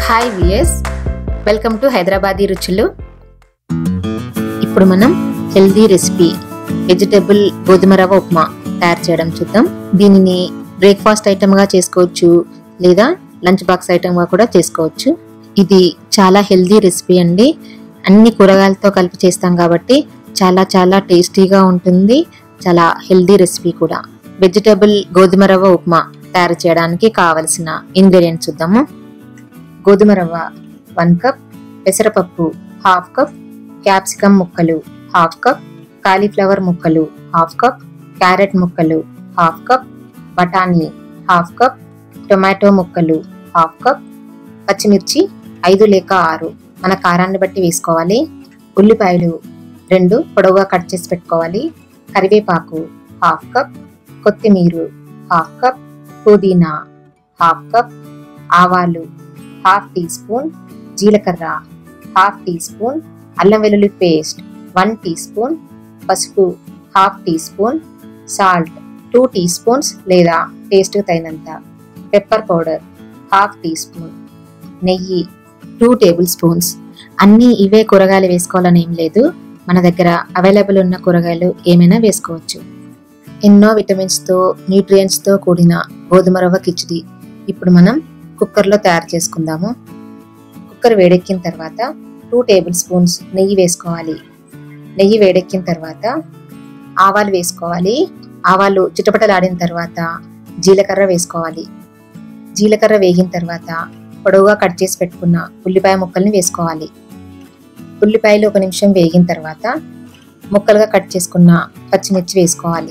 hi VS welcome to Hyderabadi రుచులు ఇప్పుడు మనం హెల్దీ రెసిపీ వెజిటబుల్ గోధుమ రవ్వ ఉప్మా తయారు చేయడం చూద్దాం దీనిని బ్రేక్ఫాస్ట్ ఐటమ్గా చేసుకోవచ్చు లేదా లంచ్ బాక్స్ ఐటమ్గా కూడా చేసుకోవచ్చు ఇది చాలా హెల్దీ రెసిపీ అండి అన్ని కూరగాయలతో కలిపి చేస్తాం కాబట్టి చాలా చాలా టేస్టీగా ఉంటుంది చాలా హెల్దీ రెసిపీ కూడా వెజిటబుల్ గోధుమ రవ్వ ఉప్మా తయారు చేయడానికి కావలసిన ఇంగ్రీడియంట్స్ చూద్దాము గోధుమ రవ్వ వన్ కప్ పెసరపప్పు హాఫ్ కప్ క్యాప్సికమ్ ముక్కలు హాఫ్ కప్ కాలీఫ్లవర్ ముక్కలు హాఫ్ కప్ క్యారెట్ ముక్కలు హాఫ్ కప్ బఠానీ హాఫ్ కప్ టొమాటో ముక్కలు హాఫ్ కప్ పచ్చిమిర్చి ఐదు లేక ఆరు మన కారాన్ని బట్టి వేసుకోవాలి ఉల్లిపాయలు రెండు పొడవుగా కట్ చేసి పెట్టుకోవాలి కరివేపాకు హాఫ్ కప్ కొత్తిమీర హాఫ్ కప్ పుదీనా హాఫ్ కప్ ఆవాలు హాఫ్ టీ స్పూన్ జీలకర్ర హాఫ్ టీ స్పూన్ అల్లం వెల్లుల్లి పేస్ట్ వన్ టీ స్పూన్ పసుపు half teaspoon salt two teaspoons లేదా టేస్ట్ తగినంత pepper powder half teaspoon నెయ్యి టూ టేబుల్ స్పూన్స్ అన్నీ ఇవే కూరగాయలు వేసుకోవాలని ఏం లేదు మన దగ్గర అవైలబుల్ ఉన్న కూరగాయలు ఏమైనా వేసుకోవచ్చు ఎన్నో విటమిన్స్తో న్యూట్రియంట్స్తో కూడిన గోధుమ రవ్వ కిచిడి ఇప్పుడు మనం కుక్కర్లో తయారు చేసుకుందాము కుక్కర్ వేడెక్కిన తర్వాత టూ టేబుల్ స్పూన్స్ నెయ్యి వేసుకోవాలి నెయ్యి వేడెక్కిన తర్వాత ఆవాలు వేసుకోవాలి ఆవాలు చిటపటలాడిన తర్వాత జీలకర్ర వేసుకోవాలి జీలకర్ర వేగిన తర్వాత పొడవుగా కట్ చేసి పెట్టుకున్న ఉల్లిపాయ ముక్కల్ని వేసుకోవాలి ఉల్లిపాయలు ఒక నిమిషం వేగిన తర్వాత ముక్కలుగా కట్ చేసుకున్న పచ్చిమిర్చి వేసుకోవాలి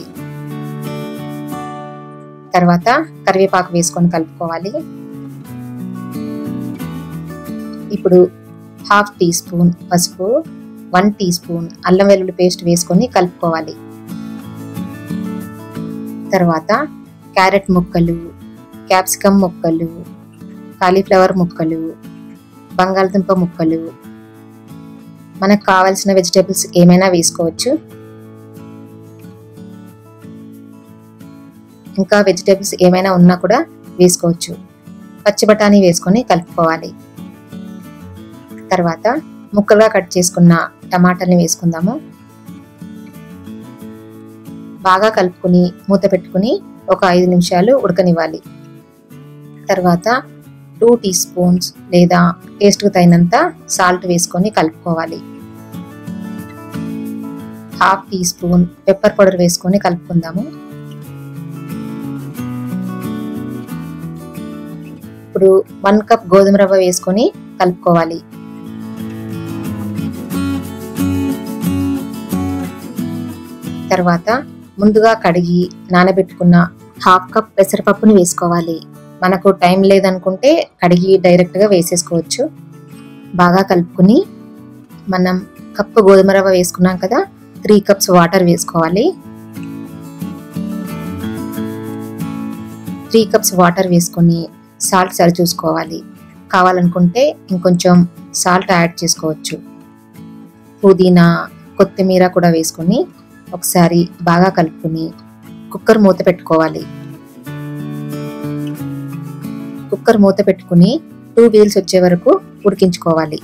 తర్వాత కరివేపాకు వేసుకొని కలుపుకోవాలి ఇప్పుడు హాఫ్ టీ స్పూన్ పసుపు వన్ టీ స్పూన్ అల్లం వెల్లుల్లి పేస్ట్ వేసుకొని కలుపుకోవాలి తర్వాత క్యారెట్ ముక్కలు క్యాప్సికమ్ ముక్కలు కాలీఫ్లవర్ ముక్కలు బంగాళదుంప ముక్కలు మనకు కావాల్సిన వెజిటేబుల్స్ ఏమైనా వేసుకోవచ్చు ఇంకా వెజిటేబుల్స్ ఏమైనా ఉన్నా కూడా వేసుకోవచ్చు పచ్చి బఠానీ వేసుకొని కలుపుకోవాలి తర్వాత ముక్కలుగా కట్ చేసుకున్న టమాటాని వేసుకుందాము బాగా కలుపుకొని మూత పెట్టుకుని ఒక ఐదు నిమిషాలు ఉడకనివ్వాలి తర్వాత టూ టీ స్పూన్స్ లేదా టేస్ట్కు తగినంత సాల్ట్ వేసుకొని కలుపుకోవాలి half teaspoon pepper powder వేసుకొని కలుపుకుందాము ఇప్పుడు వన్ కప్ గోధుమ రవ్వ వేసుకొని కలుపుకోవాలి తర్వాత ముందుగా కడిగి నానబెట్టుకున్న హాఫ్ కప్ పెసరపప్పుని వేసుకోవాలి మనకు టైం లేదనుకుంటే కడిగి డైరెక్ట్గా వేసేసుకోవచ్చు బాగా కలుపుకుని మనం కప్పు గోధుమ రవ్వ వేసుకున్నాం కదా త్రీ కప్స్ వాటర్ వేసుకోవాలి త్రీ కప్స్ వాటర్ వేసుకొని సాల్ట్ సరి చూసుకోవాలి కావాలనుకుంటే ఇంకొంచెం సాల్ట్ యాడ్ చేసుకోవచ్చు పుదీనా కొత్తిమీర కూడా వేసుకొని ఒకసారి బాగా కలుపుకొని కుక్కర్ మూత పెట్టుకోవాలి కుక్కర్ మూత పెట్టుకుని టూ వీల్స్ వచ్చే వరకు ఉడికించుకోవాలి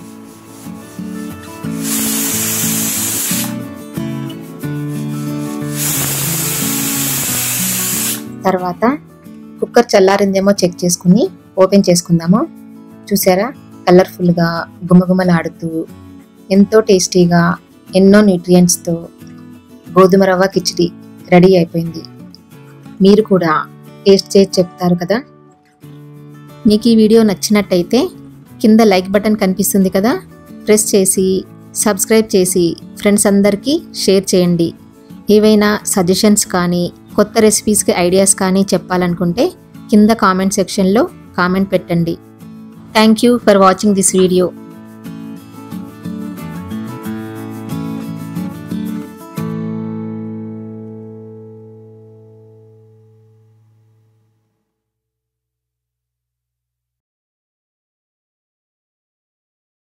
తర్వాత కుక్కర్ చల్లారిందేమో చెక్ చేసుకుని ఓపెన్ చేసుకుందాము చూసారా కలర్ఫుల్గా గుమగుమలాడుతూ ఎంతో టేస్టీగా ఎన్నో న్యూట్రియంట్స్తో గోధుమ రవ్వ కిచిడి రెడీ అయిపోయింది మీరు కూడా టేస్ట్ చేసి చెప్తారు కదా మీకు ఈ వీడియో నచ్చినట్టయితే కింద లైక్ బటన్ కనిపిస్తుంది కదా ప్రెస్ చేసి సబ్స్క్రైబ్ చేసి ఫ్రెండ్స్ అందరికీ షేర్ చేయండి ఏవైనా సజెషన్స్ కానీ కొత్త రెసిపీస్కి ఐడియాస్ కానీ చెప్పాలనుకుంటే కింద కామెంట్ సెక్షన్లో కామెంట్ పెట్టండి thank you for watching this video